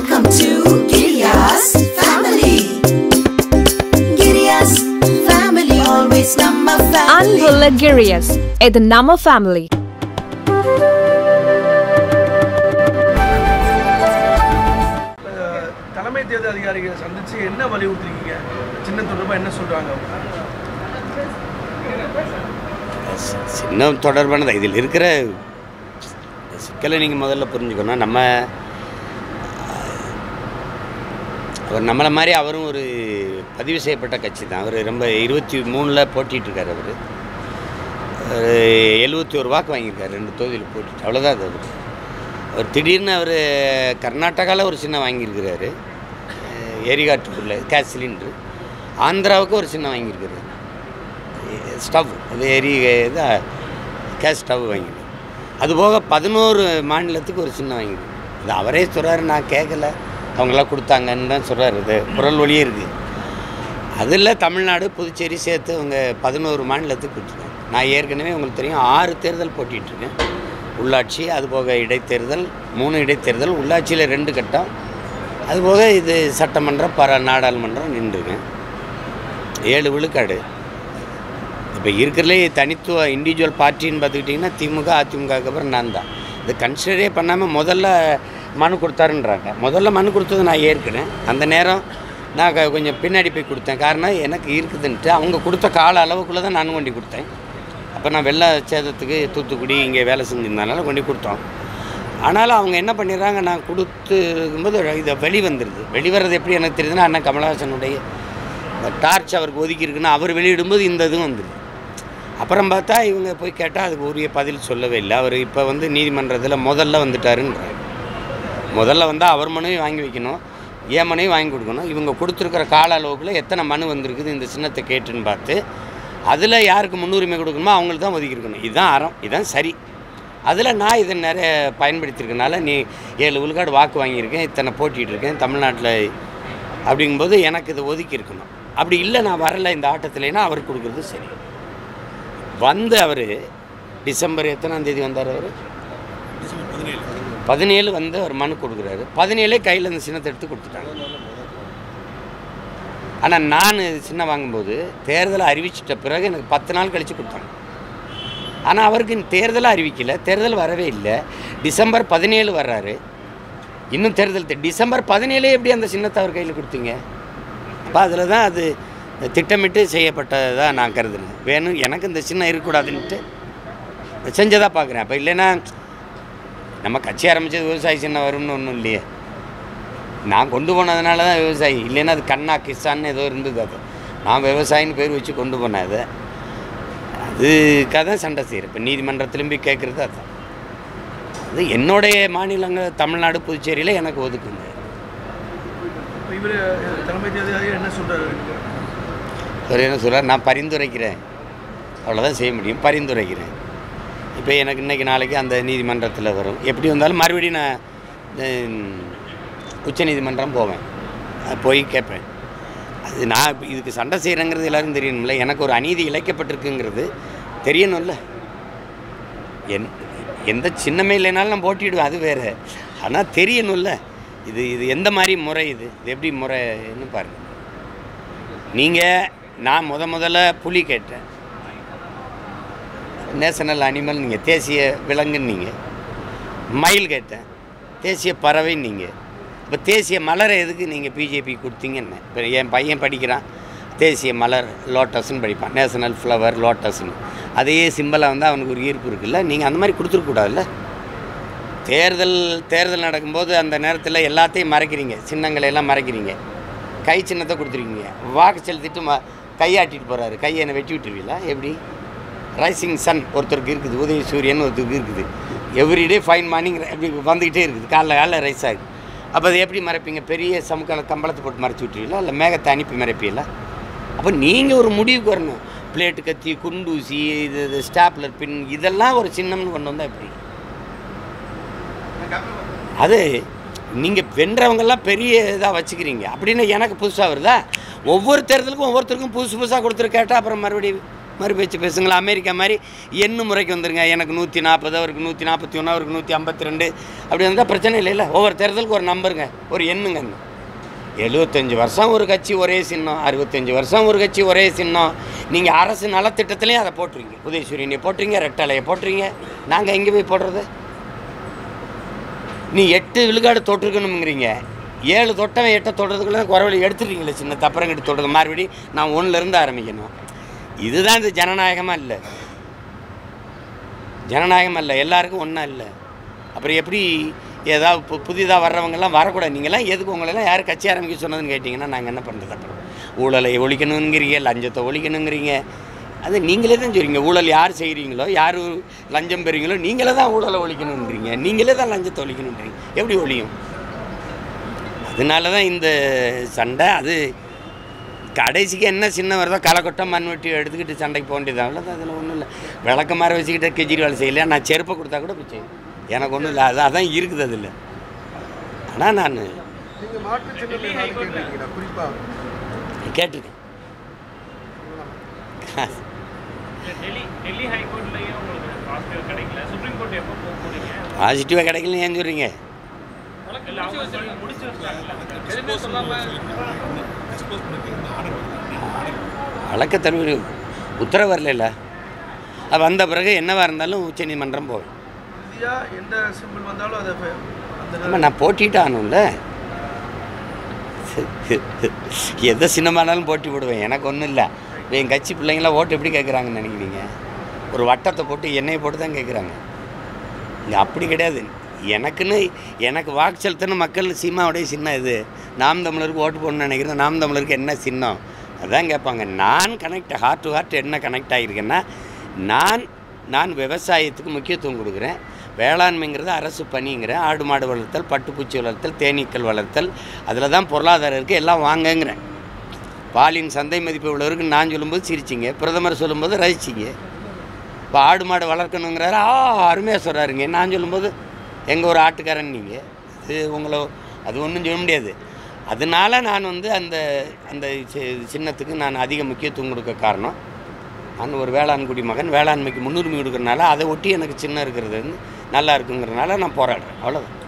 Welcome to Giriya's family. Giriya's family, always number family. அன்புள்ள கிரியஸ் இது நம்ம ஃபேமிலி அஹ், தலைமை தேர்தல் அதிகாரிகளை சந்திச்சு என்ன வலியுறுத்துறீங்க சின்ன தொடர்பாக என்ன சொல்றாங்க அவங்க சி- சின்னம் தொடர்பானது இதில் இருக்கிற சிக்கலை நீங்கள் முதல்ல புரிஞ்சுக்கணும் நம்ம அவர் நம்மளை மாதிரி அவரும் ஒரு பதிவு செய்யப்பட்ட கட்சி தான் அவர் ரொம்ப இருபத்தி மூணில் போட்டிட்டு இருக்காரு அவர் ஒரு எழுபத்தி ஒரு வாக்கு வாங்கியிருக்காரு ரெண்டு தொகுதியில் போட்டிட்டு அவ்வளோதான் அது அவர் அவர் திடீர்னு அவர் கர்நாடகாவில் ஒரு சின்ன வாங்கியிருக்கிறாரு அஹ் எரிகாட்டுக்குள்ளே கேஸ் சிலிண்ட்ரு ஆந்திராவுக்கு ஒரு சின்ன வாங்கியிருக்கிறாரு ஸ்டவ் அது எரி இது கேஸ் ஸ்டவ் வாங்கிடும் அதுபோக பதினோரு மாநிலத்துக்கு ஒரு சின்ன வாங்கிடும் இது அவரே சொல்கிறாரு நான் கேட்கல அவங்களாம் கொடுத்தாங்கன்னு தான் சொல்கிறாரு இது குரல் ஒளியே இருக்குது அதில் தமிழ்நாடு புதுச்சேரி சேர்த்து அவங்க பதினோரு மாநிலத்துக்கு கொடுத்துருக்காங்க நான் ஏற்கனவே உங்களுக்கு தெரியும் ஆறு தேர்தல் போட்டிகிட்ருக்கேன் உள்ளாட்சி அதுபோக இடைத்தேர்தல் மூணு இடைத்தேர்தல் உள்ளாட்சியில் ரெண்டு கட்டம் அதுபோக இது சட்டமன்றம் பர நாடாளுமன்றம் நின்றுருக்கேன் ஏழு விழுக்காடு இப்போ இருக்கிறதுலே தனித்துவ இண்டிவிஜுவல் பார்ட்டின்னு பார்த்துக்கிட்டிங்கன்னா திமுக அதிமுகவுக்கு அப்புறம் நான் தான் இது கன்சிடரே பண்ணாமல் முதல்ல மனு கொடுத்தாருன்றாங்க முதல்ல மனு கொடுத்தது நான் ஏற்கனேன் அந்த நேரம் நான் க- கொஞ்சம் பின்னாடி போய் கொடுத்தேன் காரணம் எனக்கு இருக்குதுன்ட்டு அவங்க கொடுத்த கால அளவுக்குள்ளே தான் நான் கொண்டு கொடுத்தேன் அப்போ நான் வெள்ள சேதத்துக்கு தூத்துக்குடி இங்கே வேலை செஞ்சிருந்தனால கொண்டு கொடுத்தோம் ஆனாலும் அவங்க என்ன பண்ணிடுறாங்க நான் கொடுத்துருக்கும்போது இதை வெளி வந்துடுது வெளிவரது எப்படி எனக்கு தெரியுதுன்னா அண்ணன் கமலஹாசனுடைய டார்ச் அவருக்கு ஒதுக்கி இருக்குன்னு அவர் வெளியிடும்போது இந்த இதுவும் வந்துடுது அப்புறம் பார்த்தா இவங்க போய் கேட்டால் அதுக்கு உரிய பதில் சொல்லவே இல்லை அவர் இப்போ வந்து நீதிமன்றத்தில் முதல்ல வந்துட்டாருன்றாங்க முதல்ல வந்தால் அவர் மனுவையும் வாங்கி வைக்கணும் என் மனுவையும் வாங்கி கொடுக்கணும் இவங்க கொடுத்துருக்கிற கால அளவுக்குள்ள எத்தனை மனு வந்திருக்குது இந்த சின்னத்தை கேட்டுன்னு பார்த்து அதில் யாருக்கு முன்னுரிமை கொடுக்கணுமோ அவங்களுக்கு தான் ஒதுக்கியிருக்கணும் இதுதான் அறம் இதுதான் சரி அதில் நான் இதை நிறைய பயன்படுத்தியிருக்கனால நீ ஏழு விழுக்காடு வாக்கு வாங்கியிருக்கேன் இத்தனை போட்டிட்டு இருக்கேன் தமிழ்நாட்டில் அப்படிங்கும்போது எனக்கு இதை ஒதுக்கி இருக்கணும் அப்படி இல்லை நான் வரல இந்த ஆட்டத்துலனா அவருக்கு கொடுக்குறது சரி வந்து அவர் டிசம்பர் எத்தனாம் தேதி வந்தார் அவர் பதினேழு வந்து அவர் மனு கொடுக்குறாரு பதினேழே கையில் இந்த சின்னத்தை எடுத்து கொடுத்துட்டாங்க ஆனால் நான் சின்ன வாங்கும்போது தேர்தலை அறிவிச்சிட்ட பிறகு எனக்கு பத்து நாள் கழித்து கொடுத்தாங்க ஆனால் அவருக்கு தேர்தலை அறிவிக்கல தேர்தல் வரவே இல்லை டிசம்பர் பதினேழு வர்றாரு இன்னும் தேர்தல் தெ- டிசம்பர் பதினேழே எப்படி அந்த சின்னத்தை அவர் கையில் கொடுத்தீங்க அப்போ அதில் தான் அது திட்டமிட்டு செய்யப்பட்டதாக நான் கருதுனேன் வேணும் எனக்கு இந்த சின்னம் இருக்கக்கூடாதுன்ட்டு செஞ்சதாக பார்க்குறேன் அப்போ இல்லைன்னா நம்ம கட்சி ஆரம்பித்தது விவசாயி சின்னம் வரும்னு ஒன்றும் இல்லையே நான் கொண்டு போனதுனால தான் விவசாயி இல்லைன்னா அது கண்ணா கிசான்னு ஏதோ இருந்தது அது நான் விவசாயின்னு பேர் வச்சு கொண்டு போனேன் அதை அதுக்காக தான் சண்டை செய்கிறேன் இப்போ நீதிமன்றத்திலும் போய் கேட்குறது அதுதான் அது என்னுடைய மாநிலங்கள் தமிழ்நாடு புதுச்சேரியில் எனக்கு ஒதுக்குங்க இப்போ இவர் தலைமை தேர்தல் அதிகாரி என்ன சொல்றாரு அவர் என்ன சொல்கிறார் நான் பரிந்துரைக்கிறேன் அவ்வளோதான் செய்ய முடியும் பரிந்துரைக்கிறேன் இப்போ எனக்கு இன்றைக்கி நாளைக்கு அந்த நீதிமன்றத்தில் வரும் எப்படி வந்தாலும் மறுபடியும் நான் உச்ச நீதிமன்றம் போவேன் அது போய் கேட்பேன் அது நான் இப்ப இதுக்கு சண்டை செய்கிறேங்கிறது எல்லாரும் தெரியணும்ல எனக்கு ஒரு அநீதி இழைக்கப்பட்டிருக்குங்கிறது தெரியணும்ல என் எந்த சின்னமே இல்லைனாலும் நான் போட்டிடுவேன் அது வேறு ஆனால் தெரியணும்ல இது இது எந்த மாதிரி முறை இது இது எப்படி முறைன்னு பாருங்கள் நீங்கள் நான் முத முதல்ல புலி கேட்டேன் நேஷனல் அனிமல் நீங்கள் தேசிய விலங்குன்னு நீங்கள் மயில் கேட்டேன் தேசிய பறவை நீங்கள் இப்போ தேசிய மலரை எதுக்கு நீங்கள் பிஜேபி கொடுத்தீங்கன்னு இப்போ என் பையன் படிக்கிறான் தேசிய மலர் லோட்டஸ்ன்னு படிப்பான் நேஷனல் ஃப்ளவர் லோட்டஸ்ன்னு அதே சிம்பிளாக வந்து அவனுக்கு ஒரு ஈர்ப்பு இருக்குல்ல நீங்கள் அந்த மாதிரி கொடுத்துருக்கூடாதுல்ல தேர்தல் தேர்தல் நடக்கும்போது அந்த நேரத்தில் எல்லாத்தையும் மறைக்கிறீங்க சின்னங்களை எல்லாம் மறைக்கிறீங்க கை சின்னத்தை கொடுத்துருக்கீங்க வாக்கு செலுத்திட்டு ம கையாட்டிட்டு போகிறாரு கையை என்னை வெட்டி விட்டுருவீங்களா எப்படி ரைசிங் சன் ஒருத்தருக்கு இருக்குது உதய சூரியன் ஒருத்தருக்கு இருக்குது எவ்ரிடே ஃபைன் மார்னிங் இப்படி வந்துக்கிட்டே இருக்குது காலைல காலைல ரைஸ் ஆகுது அப்போ அதை எப்படி மறைப்பீங்க பெரிய சமுக்கால கம்பளத்தை போட்டு மறைச்சி விட்டுருவீங்களா இல்லை மேகத்தை அனுப்பி மறைப்பீங்களா அப்போ நீங்கள் ஒரு முடிவுக்கு வரணும் பிளேட்டு கத்தி குண்டூசி இது இது ஸ்டாப்லர் பின் இதெல்லாம் ஒரு சின்னம்னு கொண்டு வந்தால் எப்படி அது நீங்கள் வென்றவங்கெல்லாம் பெரிய இதாக வச்சுக்கிறீங்க அப்படின்னு எனக்கு புதுசாக வருதா ஒவ்வொரு தேர்தலுக்கும் ஒவ்வொருத்தருக்கும் புதுசு புதுசாக கொடுத்துரு கேட்டால் அப்புறம் மறுபடியும் மறு பேச்சு பேசுங்களா அமெரிக்கா மாதிரி எண்ணு முறைக்கு வந்துருங்க எனக்கு நூற்றி நாற்பது அவருக்கு நூற்றி நாற்பத்தி ஒன்று அவருக்கு நூற்றி ஐம்பத்தி ரெண்டு அப்படி வந்தால் பிரச்சனை இல்லைல்ல ஒவ்வொரு தேர்தலுக்கு ஒரு நம்பருங்க ஒரு எண்ணுங்க எழுபத்தஞ்சு வருஷம் ஒரு கட்சி ஒரே சின்னம் அறுபத்தஞ்சு வருஷம் ஒரு கட்சி ஒரே சின்னம் நீங்கள் அரசு நலத்திட்டத்துலேயும் அதை போட்டுருவீங்க உதயசூரியனை போட்டுறீங்க ரெட்டலையை போட்டுறீங்க நாங்கள் எங்கே போய் போடுறது நீ எட்டு விழுக்காடு தொட்டிருக்கணுங்கிறீங்க ஏழு தொட்டவன் எட்டை தொடுறதுக்குள்ள குறவழி எடுத்துட்டீங்களே சின்ன தப்பரங்கிட்டு தொடுறது மறுபடி நான் ஒன்றுலேருந்து ஆரம்பிக்கணும் இதுதான் இந்த ஜனநாயகமாக இல்லை ஜனநாயகம் அல்ல எல்லாருக்கும் ஒன்றா இல்லை அப்புறம் எப்படி ஏதாவது பு புதிதாக வர்றவங்கெல்லாம் வரக்கூடாது நீங்களாம் எதுக்கு உங்களெல்லாம் யார் கட்சி ஆரம்பிக்க சொன்னதுன்னு கேட்டிங்கன்னா நாங்கள் என்ன பண்ணுறது அப்புறம் ஊழலை ஒழிக்கணுங்கிறீங்க லஞ்சத்தை ஒழிக்கணுங்கிறீங்க அது நீங்களே தான் சொல்றீங்க ஊழல் யார் செய்கிறீங்களோ யார் லஞ்சம் பெறுறீங்களோ நீங்களே தான் ஊழலை ஒழிக்கணுன்றீங்க நீங்களே தான் லஞ்சத்தை ஒழிக்கணுன்றீங்க எப்படி ஒழியும் அதனால தான் இந்த சண்டை அது கடைசிக்கு என்ன சின்ன வருதோ களைக்கொட்டம் மண்வெட்டி எடுத்துக்கிட்டு சண்டைக்கு போக வேண்டியது அவ்வளோதான் அதில் ஒன்றும் இல்லை விளக்க மாதிரி வச்சுக்கிட்டு கெஜ்ரிவால் செய்யல நான் செருப்பை கொடுத்தா கூட போய் செய்யும் எனக்கு ஒன்றும் இல்லை அது அதான் இருக்குது அதில் ஆனால் நான் நீங்க மாற்று சின்னத்தை ஏதாவது கேட்டிருக்கீங்களா குறிப்பா கேட்டிருக்கேன் டெல்லி டெல்லி ஹைகோர்ட்லயும் உங்களுக்கு பாசிட்டிவ் கிடைக்கல சுப்ரீம் கோர்ட் எப்போ போக போறீங்க பாசிட்டிவாக கிடைக்கலன்னு ஏன் சொல்கிறீங்க இல்ல அவங்க சொல்லி முடிச்சு வச்சிட்டாங்கல்ல எதுவுமே சொல்லாம வழக்க தருவது உத்தரவு வரல அது வந்த பிறகு என்னவாக இருந்தாலும் உச்சநீதிமன்றம் போவேன் இறுதியா எந்த சிம்பிள் வந்தாலும் அதை ஃப- அந்த ஆமாம் நான் போட்டிட்டு ஆகணும்ல எந்த சின்னமானாலும் போட்டி போடுவேன் எனக்கு ஒன்றும் இல்லை என் கட்சி பிள்ளைங்களாம் ஓட்டு எப்படி கேட்குறாங்கன்னு நினைக்கிறீங்க ஒரு வட்டத்தை போட்டு எண்ணெயை போட்டு தான் கேட்குறாங்க இங்கே அப்படி கிடையாது எனக்குன்னு எனக்கு வாக்கு செலுத்தணும் மக்கள் சீமாவுடைய சின்னம் இது நாம் தமிழருக்கு ஓட்டு போடணும்னு நினைக்கிறேன் நாம் தமிழருக்கு என்ன சின்னம் அதான் கேட்பாங்க நான் கனெக்ட் ஹார்ட் டு ஹார்ட் என்ன கனெக்ட் ஆகியிருக்கேன்னா நான் நான் விவசாயத்துக்கு முக்கியத்துவம் கொடுக்குறேன் வேளாண்மைங்கிறது அரசு பணிங்கிறேன் ஆடு மாடு வளர்த்தல் பட்டுப்பூச்சி வளர்த்தல் தேனீக்கள் வளர்த்தல் அதில் தான் பொருளாதாரம் இருக்குது எல்லாம் வாங்கங்கிறேன் பாலின் சந்தை மதிப்பு இவ்வளோருக்கு நான் சொல்லும்போது சிரிச்சிங்க பிரதமர் சொல்லும்போது ரசிச்சிங்க இப்போ ஆடு மாடு வளர்க்கணுங்கிறாரு ஆ அருமையாக சொல்கிறாருங்க நான் சொல்லும்போது எங்கள் ஒரு ஆட்டுக்காரன் நீங்கள் இது உங்களை அது ஒன்றும் சொல்ல முடியாது அதனால நான் வந்து அந்த அந்த சி- சின்னத்துக்கு நான் அதிக முக்கியத்துவம் கொடுக்க காரணம் நான் ஒரு வேளாண்குடி மகன் வேளாண்மைக்கு முன்னுரிமை கொடுக்கறனால அதை ஒட்டி எனக்கு சின்னம் இருக்கிறது வந்து நல்லா இருக்குங்கிறனால நான் போராடுறேன் அவ்வளோதான்